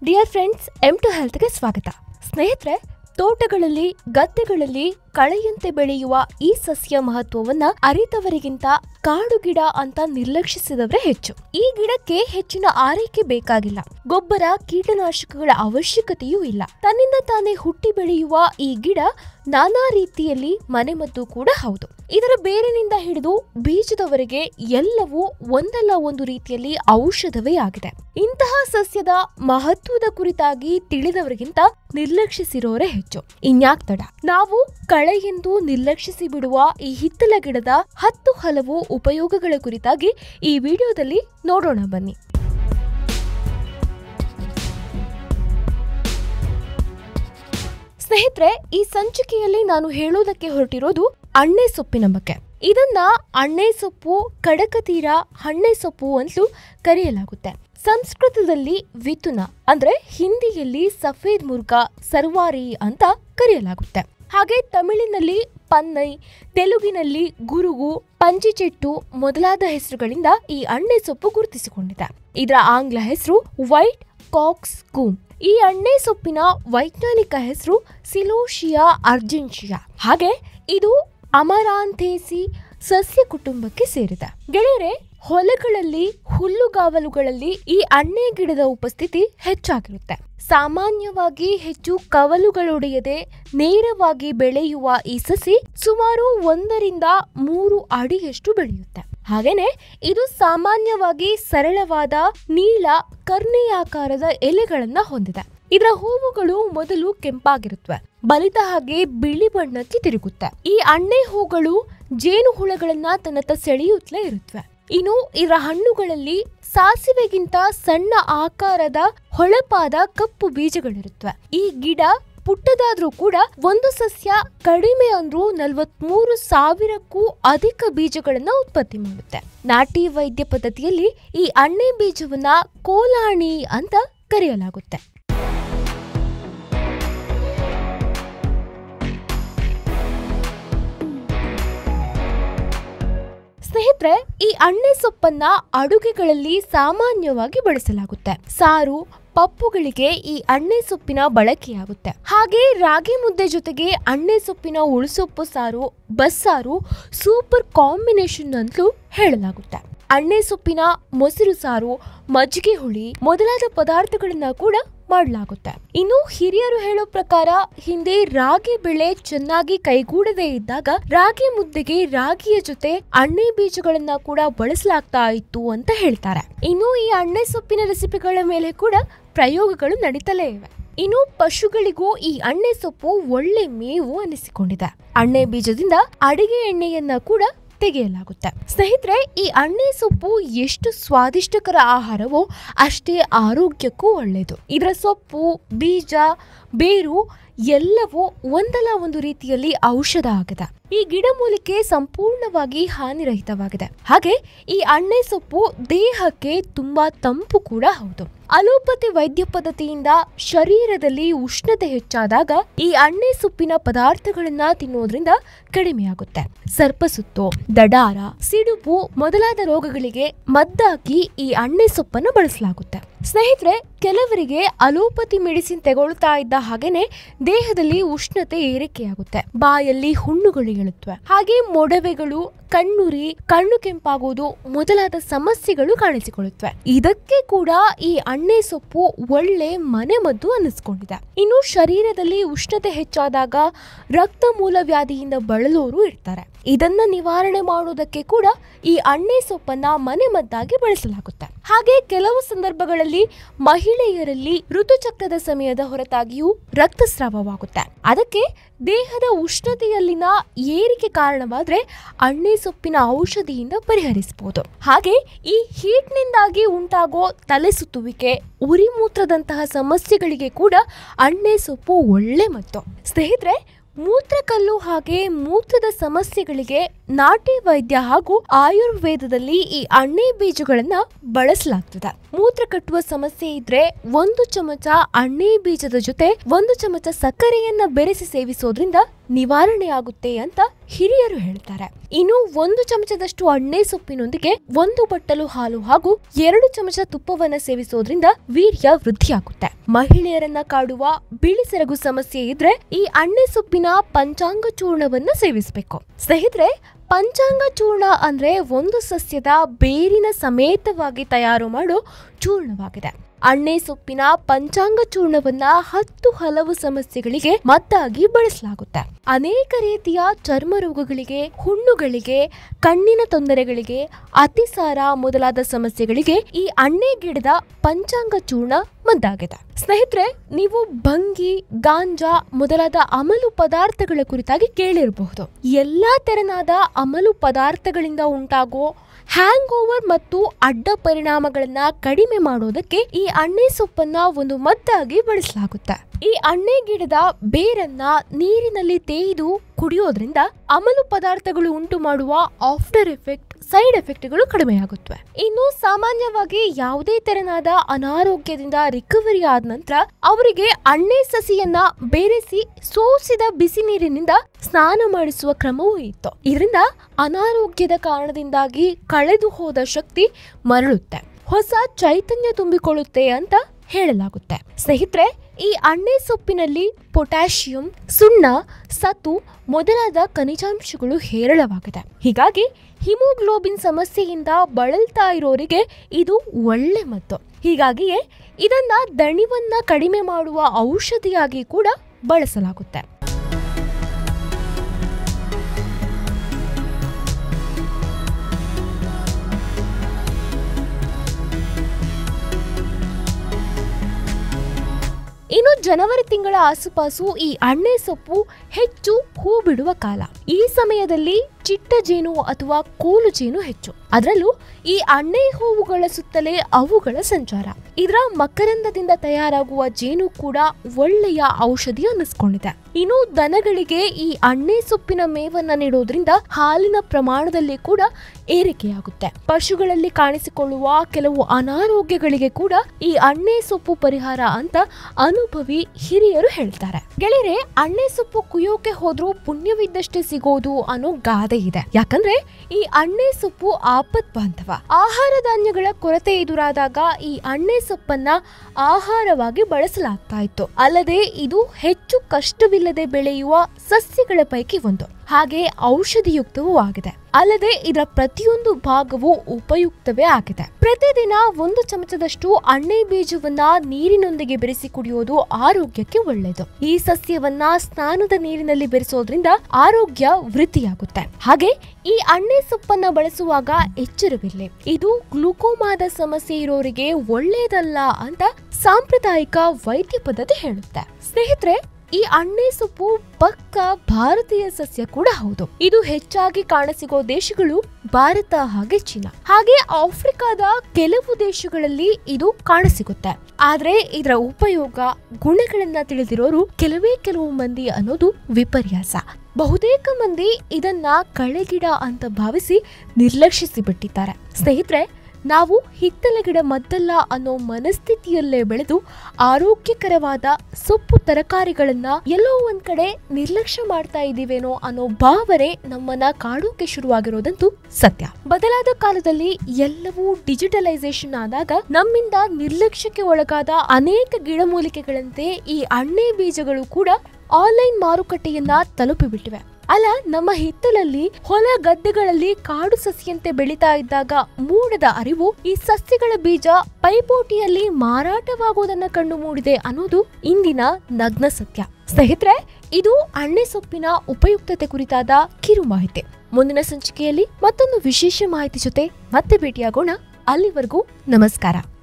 dear friends M two ಹೆಲ್ತ್ಗೆ ಸ್ವಾಗತ ಸ್ನೇಹಿತರೆ ತೋಟಗಳಲ್ಲಿ ಗದ್ದೆಗಳಲ್ಲಿ ಕಳೆಯಂತೆ ಬೆಳೆಯುವ ಈ ಸಸ್ಯ ಮಹತ್ವವನ್ನ ಅರಿತವರಿಗಿಂತ ಕಾಡು ಗಿಡ ಅಂತ ನಿರ್ಲಕ್ಷಿಸಿದವರೇ ಹೆಚ್ಚು ಈ ಗಿಡಕ್ಕೆ ಹೆಚ್ಚಿನ ಆರೈಕೆ ಬೇಕಾಗಿಲ್ಲ ಗೊಬ್ಬರ ಕೀಟನಾಶಕಗಳ ಅವಶ್ಯಕತೆಯೂ ಇಲ್ಲ ತನ್ನಿಂದ ತಾನೇ ಹುಟ್ಟಿ ಬೆಳೆಯುವ ಈ ಗಿಡ ನಾನಾ ರೀತಿಯಲ್ಲಿ ಮನೆಮದ್ದು ಕೂಡ ಹೌದು ಇದರ ಬೇರಿನಿಂದ ಹಿಡಿದು ಬೀಜದವರೆಗೆ ಎಲ್ಲವೂ ಒಂದಲ್ಲ ಒಂದು ರೀತಿಯಲ್ಲಿ ಔಷಧವೇ ಆಗಿದೆ ಇಂತಹ ಸಸ್ಯದ ಮಹತ್ವದ ಕುರಿತಾಗಿ ತಿಳಿದವರಿಗಿಂತ ನಿರ್ಲಕ್ಷಿಸಿರೋರೇ ಹೆಚ್ಚು ಇನ್ಯಾಕ್ ತಡ ನಾವು ಕಳೆ ಎಂದು ನಿರ್ಲಕ್ಷಿಸಿ ಬಿಡುವ ಈ ಹಿತ್ತಲ ಗಿಡದ ಹತ್ತು ಹಲವು ಉಪಯೋಗಗಳ ಕುರಿತಾಗಿ ಈ ವಿಡಿಯೋದಲ್ಲಿ ನೋಡೋಣ ಬನ್ನಿ ಸ್ನೇಹಿತರೆ ಈ ಸಂಚಿಕೆಯಲ್ಲಿ ನಾನು ಹೇಳೋದಕ್ಕೆ ಹೊರಟಿರೋದು ಅಣ್ಣೆ ಸೊಪ್ಪಿನ ಬಗ್ಗೆ ಇದನ್ನ ಅಣ್ಣೆ ಸೊಪ್ಪು ಕಡಕತೀರ ಹಣ್ಣೆ ಸೊಪ್ಪು ಅಂತಲೂ ಕರೆಯಲಾಗುತ್ತೆ ಸಂಸ್ಕೃತದಲ್ಲಿ ವಿತುನ ಅಂದ್ರೆ ಹಿಂದಿಯಲ್ಲಿ ಸಫೇದ್ ಮುರ್ಗ ಸರ್ವಾರಿ ಅಂತ ಕರೆಯಲಾಗುತ್ತೆ ಹಾಗೆ ತಮಿಳಿನಲ್ಲಿ ಪನ್ನೈ ತೆಲುಗಿನಲ್ಲಿ ಗುರುಗು ಪಂಜಿಚೆಟ್ಟು ಮೊದಲಾದ ಹೆಸರುಗಳಿಂದ ಈ ಅಣ್ಣೆ ಸೊಪ್ಪು ಗುರುತಿಸಿಕೊಂಡಿದೆ ಇದರ ಆಂಗ್ಲ ಹೆಸರು ವೈಟ್ ಕಾಕ್ಸ್ ಕೂಮ್ ಈ ಅಣ್ಣೆ ಸೊಪ್ಪಿನ ವೈಜ್ಞಾನಿಕ ಹೆಸರು ಸಿಲೋಶಿಯಾ ಅರ್ಜೆನ್ಶಿಯಾ ಹಾಗೆ ಇದು ಅಮರಾಂಥೇಸಿ ಸಸ್ಯ ಕುಟುಂಬಕ್ಕೆ ಸೇರಿದೆ ಗೆಳೆಯರೆ ಹೊಲಗಳಲ್ಲಿ ಹುಲ್ಲುಗಾವಲುಗಳಲ್ಲಿ ಈ ಅಣ್ಣೆ ಗಿಡದ ಉಪಸ್ಥಿತಿ ಹೆಚ್ಚಾಗಿರುತ್ತೆ ಸಾಮಾನ್ಯವಾಗಿ ಹೆಚ್ಚು ಕವಲುಗಳೊಡೆಯದೆ ನೇರವಾಗಿ ಬೆಳೆಯುವ ಈ ಸಸಿ ಸುಮಾರು ಒಂದರಿಂದ ಮೂರು ಅಡಿಯಷ್ಟು ಬೆಳೆಯುತ್ತೆ ಹಾಗೇನೆ ಇದು ಸಾಮಾನ್ಯವಾಗಿ ಸರಳವಾದ ನೀಳ ಕರ್ಣೆಯಾಕಾರದ ಎಲೆಗಳನ್ನ ಹೊಂದಿದೆ ಇದರ ಹೂವುಗಳು ಮೊದಲು ಕೆಂಪಾಗಿರುತ್ತವೆ ಬಲಿತ ಹಾಗೆ ಬಿಳಿ ಬಣ್ಣಕ್ಕೆ ತಿರುಗುತ್ತೆ ಈ ಅಣ್ಣೆ ಹೂಗಳು ಜೇನು ಹುಳಗಳನ್ನ ತನ್ನತ್ತ ಸೆಳೆಯುತ್ತಲೇ ಇರುತ್ತವೆ ಇನ್ನು ಇದರ ಹಣ್ಣುಗಳಲ್ಲಿ ಸಾಸಿವೆಗಿಂತ ಸಣ್ಣ ಆಕಾರದ ಹೊಳಪಾದ ಕಪ್ಪು ಬೀಜಗಳಿರುತ್ತವೆ ಈ ಗಿಡ ಪುಟ್ಟದಾದ್ರೂ ಕೂಡ ಒಂದು ಸಸ್ಯ ಕಡಿಮೆ ಅಂದ್ರೂ ನಲವತ್ಮೂರು ಸಾವಿರಕ್ಕೂ ಅಧಿಕ ಬೀಜಗಳನ್ನ ಉತ್ಪತ್ತಿ ಮಾಡುತ್ತೆ ನಾಟಿ ವೈದ್ಯ ಪದ್ಧತಿಯಲ್ಲಿ ಈ ಅಣ್ಣೆ ಬೀಜವನ್ನ ಕೋಲಾಣಿ ಅಂತ ಕರೆಯಲಾಗುತ್ತೆ ಸ್ನೇಹಿತರೆ ಈ ಅಣ್ಣೆ ಸೊಪ್ಪನ್ನ ಅಡುಗೆಗಳಲ್ಲಿ ಸಾಮಾನ್ಯವಾಗಿ ಬಳಸಲಾಗುತ್ತೆ ಸಾರು ಪಪ್ಪುಗಳಿಗೆ ಈ ಅಣ್ಣೆ ಸೊಪ್ಪಿನ ಬಳಕೆಯಾಗುತ್ತೆ ಹಾಗೆ ರಾಗಿ ಮುದ್ದೆ ಜೊತೆಗೆ ಅಣ್ಣೆ ಸೊಪ್ಪಿನ ಉಳುಸೊಪ್ಪು ಸಾರು ಬಸ್ಸಾರು ಸೂಪರ್ ಕಾಂಬಿನೇಷನ್ ಅಂತಲೂ ಹೇಳಲಾಗುತ್ತೆ ಅಣ್ಣೆ ಸೊಪ್ಪಿನ ಮೊಸರು ಸಾರು ಮಜ್ಜಿಗೆ ಹುಳಿ ಮೊದಲಾದ ಪದಾರ್ಥಗಳನ್ನ ಕೂಡ ಮಾಡಲಾಗುತ್ತೆ ಇನ್ನು ಹಿರಿಯರು ಹೇಳೋ ಪ್ರಕಾರ ಹಿಂದೆ ರಾಗಿ ಬೆಳೆ ಚೆನ್ನಾಗಿ ಕೈಗೂಡದೇ ಇದ್ದಾಗ ರಾಗಿ ಮುದ್ದೆಗೆ ರಾಗಿಯ ಜೊತೆ ಅಣ್ಣೆ ಬೀಜಗಳನ್ನ ಕೂಡ ಬಳಸಲಾಗ್ತಾ ಇತ್ತು ಅಂತ ಹೇಳ್ತಾರೆ ಇನ್ನು ಈ ಅಣ್ಣೆ ಸೊಪ್ಪಿನ ರೆಸಿಪಿಗಳ ಮೇಲೆ ಕೂಡ ಪ್ರಯೋಗಗಳು ನಡೀತಲೇ ಇವೆ ಇನ್ನು ಪಶುಗಳಿಗೂ ಈ ಅಣ್ಣೆ ಸೊಪ್ಪು ಒಳ್ಳೆ ಮೇವು ಅನಿಸಿಕೊಂಡಿದೆ ಅಣ್ಣೆ ಬೀಜದಿಂದ ಅಡಿಗೆ ಎಣ್ಣೆಯನ್ನ ಕೂಡ ತೆಗೆಯಲಾಗುತ್ತೆ ಸ್ನೇಹಿತರೆ ಈ ಅಣ್ಣೆ ಸೊಪ್ಪು ಎಷ್ಟು ಸ್ವಾದಿಷ್ಟಕರ ಆಹಾರವೋ ಅಷ್ಟೇ ಆರೋಗ್ಯಕ್ಕೂ ಒಳ್ಳೆಯದು ಇದರ ಸೊಪ್ಪು ಬೀಜ ಬೇರು ಎಲ್ಲವೂ ಒಂದಲ್ಲ ಒಂದು ರೀತಿಯಲ್ಲಿ ಔಷಧ ಆಗಿದೆ ಈ ಗಿಡಮೂಲಿಕೆ ಸಂಪೂರ್ಣವಾಗಿ ಹಾನಿರಹಿತವಾಗಿದೆ ಹಾಗೆ ಈ ಅಣ್ಣೆ ಸೊಪ್ಪು ದೇಹಕ್ಕೆ ತುಂಬಾ ತಂಪು ಕೂಡ ಹೌದು ಅಲೋಪತಿ ವೈದ್ಯ ಪದ್ಧತಿಯಿಂದ ಶರೀರದಲ್ಲಿ ಉಷ್ಣತೆ ಹೆಚ್ಚಾದಾಗ ಈ ಅಣ್ಣೆ ಸೊಪ್ಪಿನ ಪದಾರ್ಥಗಳನ್ನ ತಿನ್ನೋದ್ರಿಂದ ಕಡಿಮೆಯಾಗುತ್ತೆ ಸರ್ಪಸುತ್ತು ದಡಾರ ಸಿಡುಬು ಮೊದಲಾದ ರೋಗಗಳಿಗೆ ಮದ್ದಾಗಿ ಈ ಅಣ್ಣೆ ಸೊಪ್ಪನ್ನು ಬಳಸಲಾಗುತ್ತೆ ಸ್ನೇಹಿತರೆ ಕೆಲವರಿಗೆ ಅಲೋಪತಿ ಮೆಡಿಸಿನ್ ತಗೊಳ್ತಾ ಇದ್ದ ಹಾಗೇನೆ ದೇಹದಲ್ಲಿ ಉಷ್ಣತೆ ಏರಿಕೆಯಾಗುತ್ತೆ ಬಾಯಲ್ಲಿ ಹುಣ್ಣುಗಳು ಏಳುತ್ತವೆ ಹಾಗೆ ಮೊಡವೆಗಳು ಕಣ್ಣುರಿ ಕಣ್ಣು ಕೆಂಪಾಗುವುದು ಮೊದಲಾದ ಸಮಸ್ಯೆಗಳು ಕಾಣಿಸಿಕೊಳ್ಳುತ್ತವೆ ಇದಕ್ಕೆ ಕೂಡ ಈ ಅಣ್ಣೆ ಸೊಪ್ಪು ಒಳ್ಳೆ ಮನೆಮದ್ದು ಅನ್ನಿಸ್ಕೊಂಡಿದೆ ಇನ್ನು ಶರೀರದಲ್ಲಿ ಉಷ್ಣತೆ ಹೆಚ್ಚಾದಾಗ ರಕ್ತ ಮೂಲ ವ್ಯಾಧಿಯಿಂದ ಬಳಲೋರು ಇರ್ತಾರೆ ಇದನ್ನ ನಿವಾರಣೆ ಮಾಡೋದಕ್ಕೆ ಕೂಡ ಈ ಅಣ್ಣೆ ಸೊಪ್ಪನ್ನ ಮನೆಮದ್ದಾಗಿ ಬಳಸಲಾಗುತ್ತೆ ಹಾಗೆ ಕೆಲವು ಸಂದರ್ಭಗಳಲ್ಲಿ ಮಹಿಳೆಯರಲ್ಲಿ ಋತುಚಕ್ರದ ಸಮಯದ ಹೊರತಾಗಿಯೂ ರಕ್ತಸ್ರಾವವಾಗುತ್ತೆ ಅದಕ್ಕೆ ದೇಹದ ಉಷ್ಣತೆಯಲ್ಲಿನ ಏರಿಕೆ ಕಾರಣವಾದ್ರೆ ಅಣ್ಣೆ ಸೊಪ್ಪಿನ ಔಷಧಿಯಿಂದ ಪರಿಹರಿಸಬಹುದು ಹಾಗೆ ಈ ಹೀಟ್ನಿಂದಾಗಿ ಉಂಟಾಗೋ ತಲೆ ಸುತ್ತುವಿಕೆ ಉರಿಮೂತ್ರದಂತಹ ಸಮಸ್ಯೆಗಳಿಗೆ ಕೂಡ ಅಣ್ಣೆ ಸೊಪ್ಪು ಒಳ್ಳೆ ಮದ್ದು ಸ್ನೇಹಿತರೆ ಮೂತ್ರಕಲ್ಲು ಹಾಗೆ ಮೂತ್ರದ ಸಮಸ್ಯೆಗಳಿಗೆ ನಾಟಿ ವೈದ್ಯ ಹಾಗೂ ಆಯುರ್ವೇದದಲ್ಲಿ ಈ ಅಣ್ಣೆ ಬೀಜಗಳನ್ನ ಬಳಸಲಾಗ್ತದೆ ಮೂತ್ರ ಕಟ್ಟುವ ಸಮಸ್ಯೆ ಇದ್ರೆ ಒಂದು ಚಮಚ ಅಣ್ಣೆ ಬೀಜದ ಜೊತೆ ಒಂದು ಚಮಚ ಸಕ್ಕರೆಯನ್ನ ಬೆರೆಸಿ ಸೇವಿಸೋದ್ರಿಂದ ನಿವಾರಣೆ ಆಗುತ್ತೆ ಅಂತ ಹಿರಿಯರು ಹೇಳ್ತಾರೆ ಇನ್ನು ಒಂದು ಚಮಚದಷ್ಟು ಅಣ್ಣೆ ಸೊಪ್ಪಿನೊಂದಿಗೆ ಒಂದು ಬಟ್ಟಲು ಹಾಲು ಹಾಗೂ ಎರಡು ಚಮಚ ತುಪ್ಪವನ್ನ ಸೇವಿಸೋದ್ರಿಂದ ವೀರ್ಯ ವೃದ್ಧಿಯಾಗುತ್ತೆ ಮಹಿಳೆಯರನ್ನ ಕಾಡುವ ಬಿಳಿ ಸೆರಗು ಸಮಸ್ಯೆ ಇದ್ರೆ ಈ ಅಣ್ಣೆ ಸೊಪ್ಪಿನ ಪಂಚಾಂಗ ಚೂರ್ಣವನ್ನ ಸೇವಿಸಬೇಕು ಸ್ನೇಹಿತರೆ ಪಂಚಾಂಗ ಚೂರ್ಣ ಅಂದ್ರೆ ಒಂದು ಸಸ್ಯದ ಬೇರಿನ ಸಮೇತವಾಗಿ ತಯಾರು ಮಾಡೋ ಚೂರ್ಣವಾಗಿದೆ ಅಣ್ಣೆ ಸೊಪ್ಪಿನ ಪಂಚಾಂಗ ಚೂರ್ಣವನ್ನ ಹತ್ತು ಹಲವು ಸಮಸ್ಯೆಗಳಿಗೆ ಮದ್ದಾಗಿ ಬಳಸಲಾಗುತ್ತೆ ಅನೇಕ ರೀತಿಯ ಚರ್ಮ ರೋಗಗಳಿಗೆ ಹುಣ್ಣುಗಳಿಗೆ ಕಣ್ಣಿನ ತೊಂದರೆಗಳಿಗೆ ಅತಿಸಾರ ಮೊದಲಾದ ಸಮಸ್ಯೆಗಳಿಗೆ ಈ ಅಣ್ಣೆ ಗಿಡದ ಪಂಚಾಂಗ ಚೂರ್ಣ ಮದ್ದಾಗಿದೆ ಸ್ನೇಹಿತರೆ ನೀವು ಭಂಗಿ ಗಾಂಜಾ ಮೊದಲಾದ ಅಮಲು ಪದಾರ್ಥಗಳ ಕುರಿತಾಗಿ ಕೇಳಿರಬಹುದು ಎಲ್ಲಾ ತೆರನಾದ ಅಮಲು ಪದಾರ್ಥಗಳಿಂದ ಉಂಟಾಗೋ ಹ್ಯಾಂಗ್ ಓವರ್ ಮತ್ತು ಅಡ್ಡ ಪರಿಣಾಮಗಳನ್ನ ಕಡಿಮೆ ಮಾಡೋದಕ್ಕೆ ಈ ಅಣ್ಣೆ ಸೊಪ್ಪನ್ನ ಒಂದು ಮದ್ದಾಗಿ ಬಳಸಲಾಗುತ್ತೆ ಈ ಅಣ್ಣೆ ಗಿಡದ ಬೇರನ್ನ ನೀರಿನಲ್ಲಿ ತೇಯ್ದು ಕುಡಿಯೋದ್ರಿಂದ ಅಮಲು ಪದಾರ್ಥಗಳು ಉಂಟು ಮಾಡುವ ಆಫ್ಟರ್ ಎಫೆಕ್ಟ್ ಸೈಡ್ ಎಫೆಕ್ಟ್ಗಳು ಕಡಿಮೆಯಾಗುತ್ತವೆ ಇನ್ನು ಸಾಮಾನ್ಯವಾಗಿ ಯಾವುದೇ ತೆರನಾದ ಅನಾರೋಗ್ಯದಿಂದ ರಿಕವರಿ ಆದ ನಂತರ ಅವರಿಗೆ ಅಣ್ಣೆ ಸಸಿಯನ್ನ ಬೇರೆಸಿ ಸೋಸಿದ ಬಿಸಿ ನೀರಿನಿಂದ ಸ್ನಾನ ಮಾಡಿಸುವ ಕ್ರಮವೂ ಇತ್ತು ಇದರಿಂದ ಅನಾರೋಗ್ಯದ ಕಾರಣದಿಂದಾಗಿ ಕಳೆದು ಹೋದ ಶಕ್ತಿ ಮರಳುತ್ತೆ ಹೊಸ ಚೈತನ್ಯ ತುಂಬಿಕೊಳ್ಳುತ್ತೆ ಅಂತ ಹೇಳಲಾಗುತ್ತೆ ಸ್ನೇಹಿತರೆ ಈ ಅಣ್ಣೆ ಸೊಪ್ಪಿನಲ್ಲಿ ಪೊಟ್ಯಾಷಿಯಂ ಸುಣ್ಣ ಸತು ಮೊದಲಾದ ಖನಿಜಾಂಶಗಳು ಹೇರಳವಾಗಿದೆ ಹೀಗಾಗಿ ಹಿಮೋಗ್ಲೋಬಿನ್ ಸಮಸ್ಯೆಯಿಂದ ಬಳಲ್ತಾ ಇರೋರಿಗೆ ಇದು ಒಳ್ಳೆ ಮದ್ದು ಹೀಗಾಗಿಯೇ ಇದನ್ನ ದಣಿವನ್ನ ಕಡಿಮೆ ಮಾಡುವ ಔಷಧಿಯಾಗಿ ಕೂಡ ಬಳಸಲಾಗುತ್ತೆ ಇನ್ನು ಜನವರಿ ತಿಂಗಳ ಆಸುಪಾಸು ಈ ಅಣ್ಣೆ ಸೊಪ್ಪು ಹೆಚ್ಚು ಹೂ ಬಿಡುವ ಕಾಲ ಈ ಸಮಯದಲ್ಲಿ ಚಿಟ್ಟ ಜೇನು ಅಥವಾ ಕೋಲು ಜೇನು ಹೆಚ್ಚು ಅದರಲ್ಲೂ ಈ ಅಣ್ಣೆ ಹೂವುಗಳ ಸುತ್ತಲೇ ಅವುಗಳ ಸಂಚಾರ ಇದರ ಮಕರಂದದಿಂದ ತಯಾರಾಗುವ ಜೇನು ಕೂಡ ಒಳ್ಳೆಯ ಔಷಧಿ ಅನ್ನಿಸ್ಕೊಂಡಿದೆ ಇನ್ನು ದನಗಳಿಗೆ ಈ ಅಣ್ಣೆ ಸೊಪ್ಪಿನ ಮೇವನ್ನ ನೀಡೋದ್ರಿಂದ ಹಾಲಿನ ಪ್ರಮಾಣದಲ್ಲಿ ಕೂಡ ಏರಿಕೆಯಾಗುತ್ತೆ ಪಶುಗಳಲ್ಲಿ ಕಾಣಿಸಿಕೊಳ್ಳುವ ಕೆಲವು ಅನಾರೋಗ್ಯಗಳಿಗೆ ಕೂಡ ಈ ಅಣ್ಣೆ ಸೊಪ್ಪು ಪರಿಹಾರ ಅಂತ ಅನುಭವಿ ಹಿರಿಯರು ಹೇಳ್ತಾರೆ ಗೆಳೆಯರೆ ಅಣ್ಣೆ ಸೊಪ್ಪು ಕುಯ್ಯೋಕೆ ಹೋದ್ರೂ ಪುಣ್ಯವಿದ್ದಷ್ಟೇ ಸಿಗೋದು ಅನ್ನೋ ಗಾದೆ ಇದೆ ಯಾಕಂದ್ರೆ ಈ ಅಣ್ಣೆ ಸೊಪ್ಪು ಆಪತ್ ಬಾಂಧವ ಆಹಾರ ಧಾನ್ಯಗಳ ಕೊರತೆ ಎದುರಾದಾಗ ಈ ಅಣ್ಣೆ ಸೊಪ್ಪನ್ನ ಆಹಾರವಾಗಿ ಬಳಸಲಾಗ್ತಾ ಇತ್ತು ಅಲ್ಲದೆ ಇದು ಹೆಚ್ಚು ಕಷ್ಟವಿಲ್ಲದೆ ಬೆಳೆಯುವ ಸಸ್ಯಗಳ ಪೈಕಿ ಒಂದು ಹಾಗೆ ಔಷಧಿಯುಕ್ತವೂ ಆಗಿದೆ ಅಲ್ಲದೆ ಇದರ ಪ್ರತಿಯೊಂದು ಭಾಗವು ಉಪಯುಕ್ತವೇ ಆಗಿದೆ ಪ್ರತಿದಿನ ಒಂದು ಚಮಚದಷ್ಟು ಅಣ್ಣೆ ಬೀಜವನ್ನ ನೀರಿನೊಂದಿಗೆ ಬೆರೆಸಿ ಕುಡಿಯೋದು ಆರೋಗ್ಯಕ್ಕೆ ಒಳ್ಳೆಯದು ಈ ಸಸ್ಯವನ್ನ ಸ್ನಾನದ ನೀರಿನಲ್ಲಿ ಬೆರೆಸೋದ್ರಿಂದ ಆರೋಗ್ಯ ವೃದ್ಧಿಯಾಗುತ್ತೆ ಹಾಗೆ ಈ ಅಣ್ಣೆ ಸೊಪ್ಪನ್ನ ಬಳಸುವಾಗ ಎಚ್ಚರವಿರಲಿ ಇದು ಗ್ಲುಕೋಮಾದ ಸಮಸ್ಯೆ ಇರೋರಿಗೆ ಒಳ್ಳೆಯದಲ್ಲ ಅಂತ ಸಾಂಪ್ರದಾಯಿಕ ವೈದ್ಯ ಪದ್ಧತಿ ಹೇಳುತ್ತೆ ಸ್ನೇಹಿತರೆ ಈ ಅಣ್ಣೆ ಸೊಪ್ಪು ಪಕ್ಕ ಭಾರತೀಯ ಸಸ್ಯ ಕೂಡ ಹೌದು ಇದು ಹೆಚ್ಚಾಗಿ ಕಾಣಸಿಗೋ ದೇಶಗಳು ಭಾರತ ಹಾಗೆ ಚೀನಾ ಹಾಗೆ ಆಫ್ರಿಕಾದ ಕೆಲವು ದೇಶಗಳಲ್ಲಿ ಇದು ಕಾಣಸಿಗುತ್ತೆ ಆದ್ರೆ ಇದರ ಉಪಯೋಗ ಗುಣಗಳನ್ನ ತಿಳಿದಿರೋರು ಕೆಲವೇ ಕೆಲವು ಮಂದಿ ಅನ್ನೋದು ವಿಪರ್ಯಾಸ ಬಹುತೇಕ ಮಂದಿ ಇದನ್ನ ಕಳೆಗಿಡ ಅಂತ ಭಾವಿಸಿ ನಿರ್ಲಕ್ಷಿಸಿ ಬಿಟ್ಟಿದ್ದಾರೆ ಸ್ನೇಹಿತರೆ ನಾವು ಹಿತ್ತಲ ಗಿಡ ಮದ್ದಲ್ಲ ಅನ್ನೋ ಮನಸ್ಥಿತಿಯಲ್ಲೇ ಬೆಳೆದು ಆರೋಗ್ಯಕರವಾದ ಸೊಪ್ಪು ತರಕಾರಿಗಳನ್ನ ಎಲ್ಲೋ ಒಂದ್ ಕಡೆ ನಿರ್ಲಕ್ಷ್ಯ ಮಾಡ್ತಾ ಇದೀವೇನೋ ಅನ್ನೋ ಭಾವನೆ ನಮ್ಮನ್ನ ಕಾಡೋಕೆ ಶುರುವಾಗಿರೋದಂತೂ ಸತ್ಯ ಬದಲಾದ ಕಾಲದಲ್ಲಿ ಎಲ್ಲವೂ ಡಿಜಿಟಲೈಸೇಷನ್ ಆದಾಗ ನಮ್ಮಿಂದ ನಿರ್ಲಕ್ಷ್ಯಕ್ಕೆ ಒಳಗಾದ ಅನೇಕ ಗಿಡಮೂಲಿಕೆಗಳಂತೆ ಈ ಅಣ್ಣೆ ಬೀಜಗಳು ಕೂಡ ಆನ್ಲೈನ್ ಮಾರುಕಟ್ಟೆಯನ್ನ ತಲುಪಿಬಿಟ್ಟಿವೆ ಅಲ್ಲ ನಮ್ಮ ಹಿತ್ತಲಲ್ಲಿ ಹೊಲ ಗದ್ದೆಗಳಲ್ಲಿ ಕಾಡು ಸಸಿಯಂತೆ ಬೆಳೀತಾ ಇದ್ದಾಗ ಮೂಡದ ಅರಿವು ಈ ಸಸ್ಯಗಳ ಬೀಜ ಪೈಪೋಟಿಯಲ್ಲಿ ಮಾರಾಟವಾಗುವುದನ್ನ ಕಂಡು ಮೂಡಿದೆ ಅನ್ನೋದು ಇಂದಿನ ನಗ್ನ ಸತ್ಯ ಸ್ನೇಹಿತರೆ ಇದು ಅಣ್ಣೆ ಸೊಪ್ಪಿನ ಉಪಯುಕ್ತತೆ ಕುರಿತಾದ ಕಿರು ಮಾಹಿತಿ ಮುಂದಿನ ಸಂಚಿಕೆಯಲ್ಲಿ ಮತ್ತೊಂದು ವಿಶೇಷ ಮಾಹಿತಿ ಜೊತೆ ಮತ್ತೆ ಭೇಟಿಯಾಗೋಣ ಅಲ್ಲಿವರೆಗೂ ನಮಸ್ಕಾರ